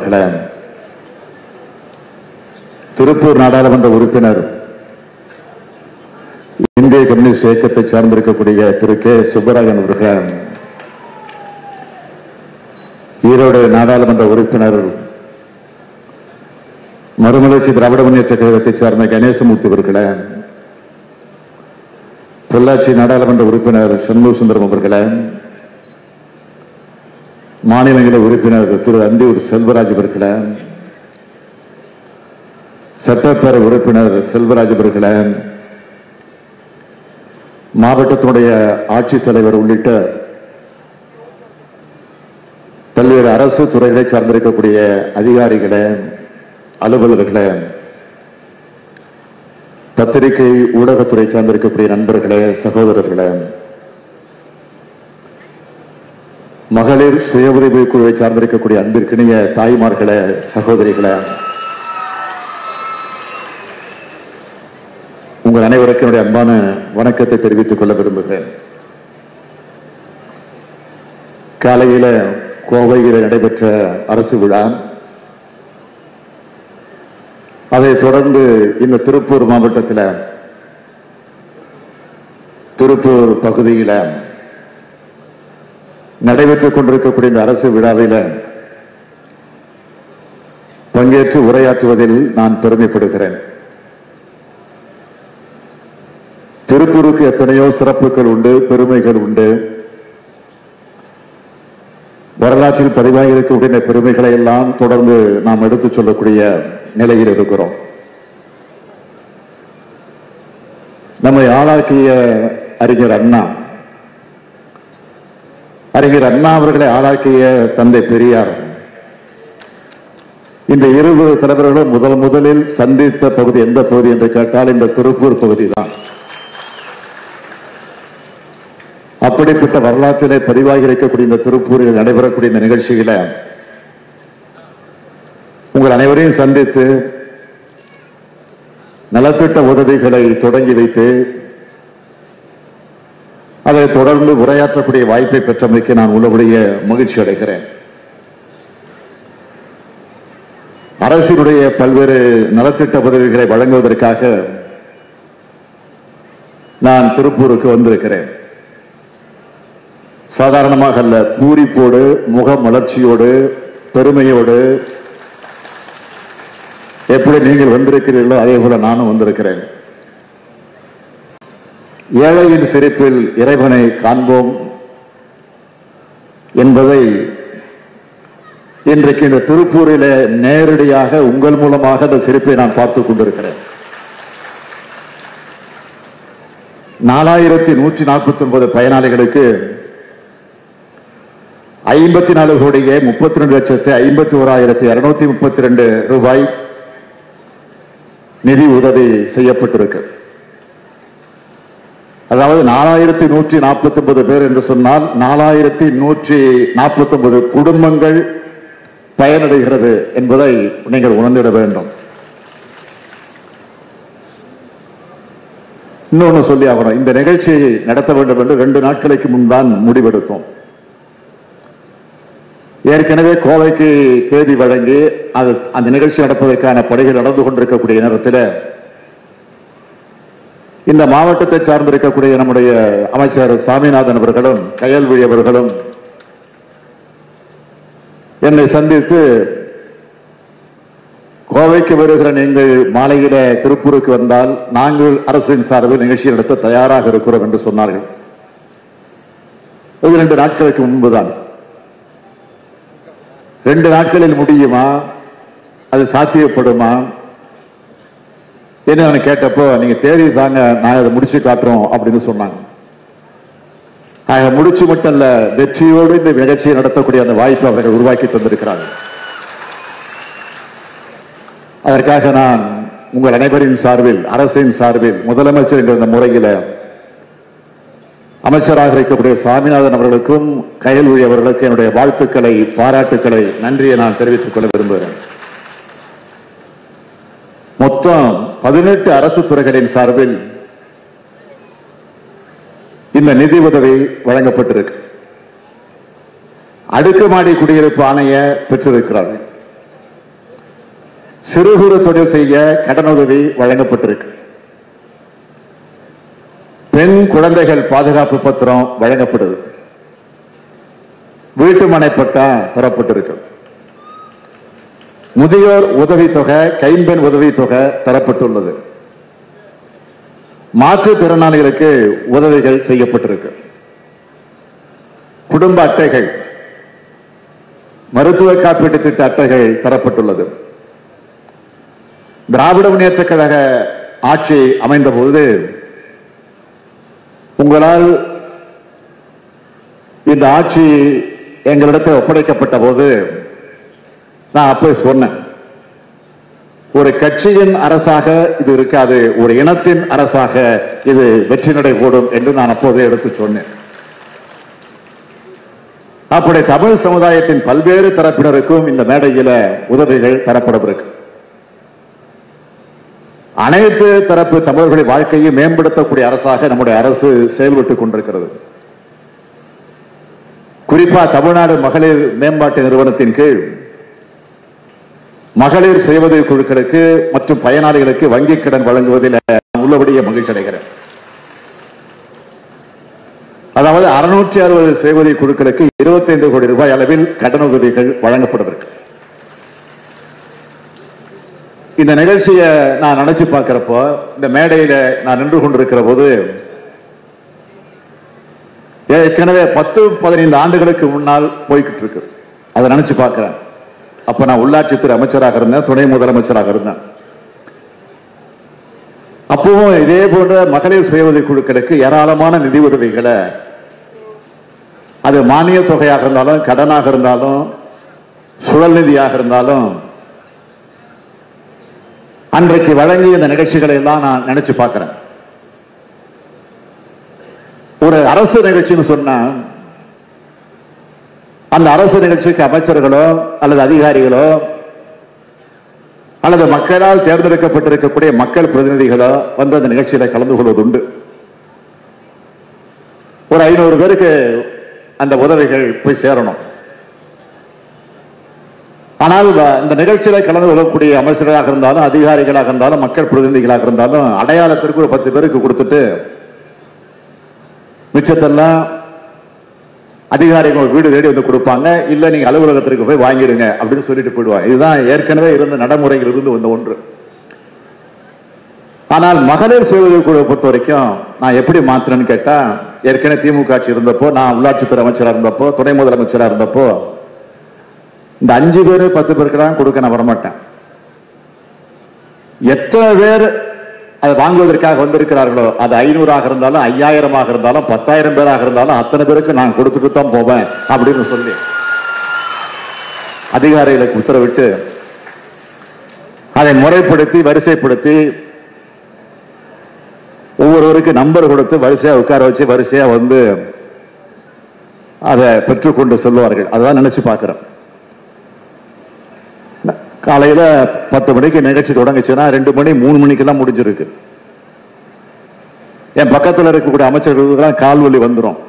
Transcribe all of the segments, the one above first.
அவர்களே திருப்பூர் நாடாளுமன்ற உறுப்பினர் இந்திய கம்யூனிஸ்ட் இயக்கத்தை சார்ந்திருக்கக்கூடிய திரு கே சுப்பராயன் அவர்கள் ஈரோடு நாடாளுமன்ற உறுப்பினர் மறுமலர்ச்சி திராவிட முன்னேற்ற கழகத்தை சார்ந்த கணேசமூர்த்தி அவர்களே பொள்ளாச்சி நாடாளுமன்ற உறுப்பினர் சண்முக சுந்தரம் அவர்களே மாநிலங்களவை உறுப்பினர் திரு அந்தியூர் செல்வராஜ் அவர்களே சட்டப்பேரவை உறுப்பினர் செல்வராஜ் அவர்களே மாவட்டத்தினுடைய ஆட்சித்தலைவர் உள்ளிட்ட பல்வேறு அரசு துறைகளை சார்ந்திருக்கக்கூடிய அதிகாரிகளே அலுவலர்களே பத்திரிகை ஊடகத்துறை சார்ந்திருக்கக்கூடிய நண்பர்களே சகோதரர்களே மகளிர் சுய உதவி குழுவை சார்ந்திருக்கக்கூடிய அன்பிற்கினிய தாய்மார்களே சகோதரிகளே உங்கள் அனைவருக்கும் என்னுடைய அன்பான வணக்கத்தை தெரிவித்துக் கொள்ள விரும்புகிறேன் காலையில கோவையில் நடைபெற்ற அரசு விழா அதைத் தொடர்ந்து இந்த திருப்பூர் மாவட்டத்தில் திருப்பூர் பகுதியில் நடைபெற்றுக் கொண்டிருக்கக்கூடிய இந்த அரசு விழாவில் பங்கேற்று உரையாற்றுவதில் நான் பெருமைப்படுகிறேன் திருப்பூருக்கு எத்தனையோ சிறப்புகள் உண்டு பெருமைகள் உண்டு வரலாற்றில் பதிவாகி இருக்கக்கூடிய இந்த பெருமைகளை எல்லாம் தொடர்ந்து நாம் எடுத்துச் சொல்லக்கூடிய நிலையில் இருக்கிறோம் நம்மை ஆளாக்கிய அறிஞர் அண்ணா அறிஞர் அண்ணா அவர்களை ஆளாக்கிய தந்தை பெரியார் இந்த இருபது தலைவர்களும் முதல் முதலில் சந்தித்த பகுதி எந்த பகுதி என்று கேட்டால் இந்த திருப்பூர் பகுதி தான் அப்படிப்பட்ட வரலாற்றிலே பதிவாகி இருக்கக்கூடிய இந்த திருப்பூரில் நடைபெறக்கூடிய இந்த நிகழ்ச்சியில உங்கள் அனைவரையும் சந்தித்து நலத்திட்ட உதவிகளை தொடங்கி வைத்து அதை தொடர்ந்து உரையாற்றக்கூடிய வாய்ப்பை பெற்றமைக்கு நான் உள்ளபடிய மகிழ்ச்சி அடைகிறேன் அரசினுடைய பல்வேறு நலத்திட்ட உதவிகளை வழங்குவதற்காக நான் திருப்பூருக்கு வந்திருக்கிறேன் சாதாரணமாக அல்ல பூரிப்போடு முக மலர்ச்சியோடு பெருமையோடு எப்படி நீங்கள் வந்திருக்கிறீர்களோ அதே போல நானும் வந்திருக்கிறேன் ஏழையின் சிரிப்பில் இறைவனை காண்போம் என்பதை இன்றைக்கு இந்த திருப்பூரிலே நேரடியாக உங்கள் மூலமாக அந்த சிரிப்பை நான் பார்த்துக் கொண்டிருக்கிறேன் நாலாயிரத்தி நூற்றி நாற்பத்தி ஒன்பது பயனாளிகளுக்கு ஐம்பத்தி நாலு கோடியே முப்பத்தி ரெண்டு லட்சத்தி ஐம்பத்தி ஓராயிரத்தி இருநூத்தி முப்பத்தி ரெண்டு ரூபாய் நிதி உதவி செய்யப்பட்டிருக்கு அதாவது நாலாயிரத்தி நூற்றி நாற்பத்தி ஒன்பது பேர் என்று சொன்னால் நாலாயிரத்தி நூற்றி நாற்பத்தி ஒன்பது குடும்பங்கள் பயனடைகிறது என்பதை நீங்கள் உணர்ந்திட வேண்டும் இன்னொன்னு சொல்லி ஆகணும் இந்த நிகழ்ச்சியை நடத்த வேண்டும் என்று ரெண்டு நாட்களுக்கு முன்தான் முடிவெடுத்தோம் ஏற்கனவே கோவைக்கு தேதி வழங்கி அது அந்த நிகழ்ச்சி நடப்பதற்கான பணிகள் நடந்து கொண்டிருக்கக்கூடிய நேரத்தில் இந்த மாவட்டத்தை சார்ந்திருக்கக்கூடிய நம்முடைய அமைச்சர் சாமிநாதன் அவர்களும் கயல்விழி அவர்களும் என்னை சந்தித்து கோவைக்கு வருகிற நீங்கள் மாலையில திருப்பூருக்கு வந்தால் நாங்கள் அரசின் சார்பில் நிகழ்ச்சி நடத்த தயாராக இருக்கிறோம் என்று சொன்னார்கள் இது ரெண்டு நாட்களுக்கு முன்புதான் ரெண்டு நாட்களில் முடியுமா அது சாத்தியப்படுமா என்ன அவனை கேட்டப்போ நீங்க தேதி தாங்க நான் அதை முடிச்சு காட்டுறோம் அப்படின்னு சொன்னாங்க ஆக முடிச்சு மட்டும் இல்ல வெற்றியோடு இந்த நிகழ்ச்சியை நடத்தக்கூடிய அந்த வாய்ப்பை அவர்கள் உருவாக்கி தந்திருக்கிறார்கள் அதற்காக நான் உங்கள் அனைவரின் சார்பில் அரசின் சார்பில் முதலமைச்சர் என்ற இந்த முறையில அமைச்சராக இருக்கக்கூடிய சாமிநாதன் அவர்களுக்கும் கயல்விழி அவர்களுக்கு என்னுடைய வாழ்த்துக்களை பாராட்டுக்களை நன்றியை நான் தெரிவித்துக் கொள்ள விரும்புகிறேன் மொத்தம் பதினெட்டு அரசு துறைகளின் சார்பில் இந்த நிதி உதவி வழங்கப்பட்டிருக்கு அடுக்குமாடி குடியிருப்பு ஆணைய பெற்றிருக்கிறார்கள் சிறு குறு தொழில் செய்ய கடனுதவி வழங்கப்பட்டிருக்கு பெண் குழந்தைகள் பாதுகாப்பு பத்திரம் வழங்கப்படுது வீட்டு மனை பட்டா தரப்பட்டிருக்கு முதியோர் உதவித்தொகை கைம்பெண் உதவித்தொகை தரப்பட்டுள்ளது மாற்றுத்திறனாளிகளுக்கு உதவிகள் செய்யப்பட்டிருக்கு குடும்ப அட்டைகள் மருத்துவ காப்பீட்டு திட்ட அட்டைகள் தரப்பட்டுள்ளது திராவிட முன்னேற்ற கழக ஆட்சி அமைந்த போது உங்களால் இந்த ஆட்சி எங்களிடத்தில் ஒப்படைக்கப்பட்ட போது நான் அப்போ சொன்னேன் ஒரு கட்சியின் அரசாக இது இருக்காது ஒரு இனத்தின் அரசாக இது வெற்றி நடை போடும் என்று நான் அப்போதே எடுத்து சொன்னேன் அப்படி தமிழ் சமுதாயத்தின் பல்வேறு தரப்பினருக்கும் இந்த மேடையில உதவிகள் தரப்படவிருக்கு அனைத்து தரப்பு தமிழர்களின் வாழ்க்கையை மேம்படுத்தக்கூடிய அரசாக நம்முடைய அரசு செயல்பட்டுக் கொண்டிருக்கிறது குறிப்பா தமிழ்நாடு மகளிர் மேம்பாட்டு நிறுவனத்தின் கீழ் மகளிர் சுயஉதவி குழுக்களுக்கு மற்றும் பயனாளிகளுக்கு வங்கிக் கடன் வழங்குவதில் நான் உள்ளபடியே மகிழ்ச்சி அடைகிறேன் அதாவது அறுநூற்றி அறுபது சுயஉதவி குழுக்களுக்கு 25 கோடி ரூபாய் அளவில் கடனுதவிகள் வழங்கப்படுவதற்கு இந்த நிகழ்ச்சியை நான் நினைச்சு பார்க்கிறப்போ இந்த மேடையில நான் நின்று கொண்டிருக்கிற போது ஏற்கனவே பத்து பதினைந்து ஆண்டுகளுக்கு முன்னால் போய்கிட்டு இருக்கு அதை நினைச்சு பார்க்கிறேன் அப்ப நான் உள்ளாட்சித்துறை அமைச்சராக இருந்தேன் துணை முதலமைச்சராக இருந்தேன் அப்பவும் இதே போன்ற மகளிர் சுய உதவி குழுக்களுக்கு ஏராளமான நிதி உதவிகளை அது மானிய தொகையாக இருந்தாலும் கடனாக இருந்தாலும் சுழல் நிதியாக இருந்தாலும் அன்றைக்கு வழங்கிய இந்த நிகழ்ச்சிகளை எல்லாம் நான் நினைச்சு பார்க்கிறேன் ஒரு அரசு நிகழ்ச்சின்னு சொன்னா அந்த அரசு நிகழ்ச்சிக்கு அமைச்சர்களோ அல்லது அதிகாரிகளோ அல்லது மக்களால் தேர்ந்தெடுக்கப்பட்டிருக்கக்கூடிய மக்கள் பிரதிநிதிகளோ வந்து அந்த நிகழ்ச்சியில கலந்து கொள்வது உண்டு ஒரு ஐநூறு பேருக்கு அந்த உதவிகள் போய் சேரணும் ஆனால் வ- இந்த நிகழ்ச்சியில கலந்து கொள்ளக்கூடிய அமைச்சர்களாக இருந்தாலும் அதிகாரிகளாக இருந்தாலும் மக்கள் பிரதிநிதிகளாக இருந்தாலும் அடையாளத்திற்கு ஒரு பத்து பேருக்கு கொடுத்துட்டு மிச்சத்தெல்லாம் அதிகாரிகள் ஒரு வீடு தேடி வந்து கொடுப்பாங்க இல்ல நீங்க அலுவலகத்திற்கு போய் வாங்கிடுங்க அப்படின்னு சொல்லிட்டு போயிடுவாங்க இதுதான் ஏற்கனவே இருந்த நடைமுறையில் இருந்து வந்த ஒன்று ஆனால் மகளிர் சுய உதவி குழுவை பொறுத்த வரைக்கும் நான் எப்படி மாத்திரேன்னு கேட்டா ஏற்கனவே திமுக ஆட்சி இருந்தப்போ நான் உள்ளாட்சித்துறை அமைச்சரா இருந்தப்போ துணை முதலமைச்சரா இருந்தப்போ இந்த அஞ்சு பேர் பத்து பேருக்கெல்லாம் கொடுக்க நான் வரமாட்டேன் எத்தனை பேர் அதை வாங்குவதற்காக வந்திருக்கிறார்களோ அது ஐநூறாக இருந்தாலும் ஐயாயிரமாக இருந்தாலும் பத்தாயிரம் பேராக இருந்தாலும் அத்தனை பேருக்கு நான் கொடுத்துட்டு தான் போவேன் அப்படின்னு சொல்லி அதிகாரிகளுக்கு உத்தரவிட்டு அதை முறைப்படுத்தி வரிசைப்படுத்தி ஒவ்வொருவருக்கு நம்பர் கொடுத்து வரிசையா உட்கார வச்சு வரிசையா வந்து அதை பெற்றுக்கொண்டு செல்வார்கள் அதான் நினைச்சு பார்க்கிறேன் காலையில பத்து மணிக்கு நிகழ்ச்சி தொடங்குச்சுன்னா ரெண்டு மணி மூணு மணிக்கெல்லாம் முடிஞ்சிருக்கு என் பக்கத்துல இருக்கக்கூடிய அமைச்சர்களுக்கு கால் வலி வந்துடும்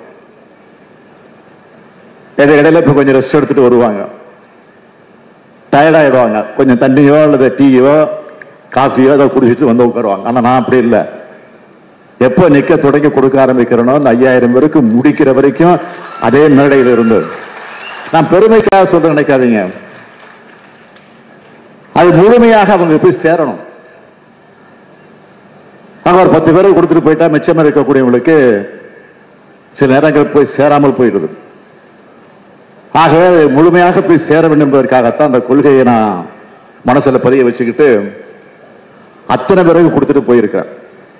இடையில இப்ப கொஞ்சம் ரெஸ்ட் எடுத்துட்டு வருவாங்க டயர்ட் ஆயிடுவாங்க கொஞ்சம் தண்ணியோ அல்லது டீயோ காஃபியோ அதை குடிச்சிட்டு வந்து உட்காருவாங்க ஆனா நான் அப்படி இல்லை எப்ப நிக்க தொடங்கி கொடுக்க ஆரம்பிக்கிறேனோ அந்த ஐயாயிரம் பேருக்கு முடிக்கிற வரைக்கும் அதே மேடையில் இருந்து நான் பெருமைக்காக சொல்ல நினைக்காதீங்க அது முழுமையாக அவங்க போய் சேரணும் ஆனா ஒரு பத்து பேரை கொடுத்துட்டு போயிட்டா மிச்சம் இருக்கக்கூடியவங்களுக்கு சில நேரங்கள் போய் சேராமல் போயிடுது ஆகவே அது முழுமையாக போய் சேர வேண்டும் என்பதற்காகத்தான் அந்த கொள்கையை நான் மனசுல பதிய வச்சுக்கிட்டு அத்தனை பேருக்கு கொடுத்துட்டு போயிருக்கிறேன்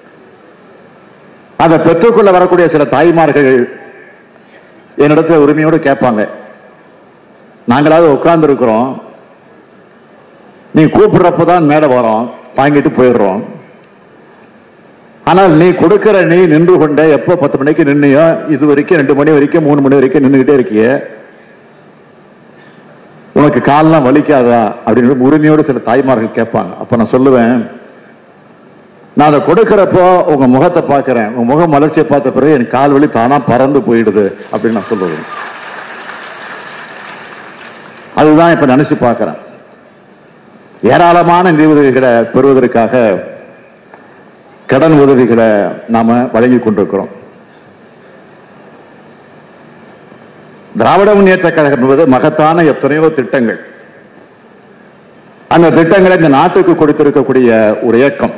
அதை பெற்றுக்கொள்ள வரக்கூடிய சில தாய்மார்கள் என்னிடத்துல உரிமையோடு கேட்பாங்க நாங்களாவது உட்கார்ந்து இருக்கிறோம் நீ கூப்பிடுறப்பதான் மேடை வரோம் வாங்கிட்டு போயிடுறோம் ஆனால் நீ கொடுக்கிற நீ நின்று கொண்ட எப்போ பத்து மணிக்கு நின்னியோ இது வரைக்கும் ரெண்டு மணி வரைக்கும் மூணு மணி வரைக்கும் நின்றுகிட்டே இருக்கிய உனக்கு கால்லாம் வலிக்காதா அப்படின்னு உரிமையோடு சில தாய்மார்கள் கேட்பாங்க அப்ப நான் சொல்லுவேன் நான் அதை கொடுக்கிறப்போ உங்க முகத்தை பார்க்கிறேன் உங்க முகம் மலர்ச்சியை பார்த்த பிறகு என் கால் வலி தானா பறந்து போயிடுது அப்படின்னு நான் சொல்லுவேன் அதுதான் இப்ப நினைச்சு பார்க்கிறேன் ஏராளமான நிதி உதவிகளை பெறுவதற்காக கடன் உதவிகளை நாம வழங்கி கொண்டிருக்கிறோம் திராவிட முன்னேற்ற கழகம் என்பது மகத்தான எத்தனையோ திட்டங்கள் அந்த திட்டங்களை இந்த நாட்டுக்கு கொடுத்திருக்கக்கூடிய ஒரு இயக்கம்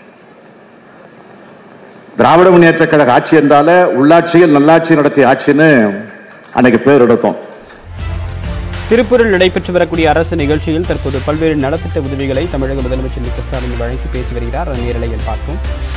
திராவிட முன்னேற்ற கழக ஆட்சி என்றால உள்ளாட்சியில் நல்லாட்சி நடத்திய ஆட்சின்னு அன்னைக்கு பேர் எடுத்தோம் திருப்பூரில் நடைபெற்று வரக்கூடிய அரசு நிகழ்ச்சியில் தற்போது பல்வேறு நலத்திட்ட உதவிகளை தமிழக முதலமைச்சர் மு க ஸ்டாலின் வழங்கி பேசி வருகிறார் அதன் நேரலையில் பார்ப்போம்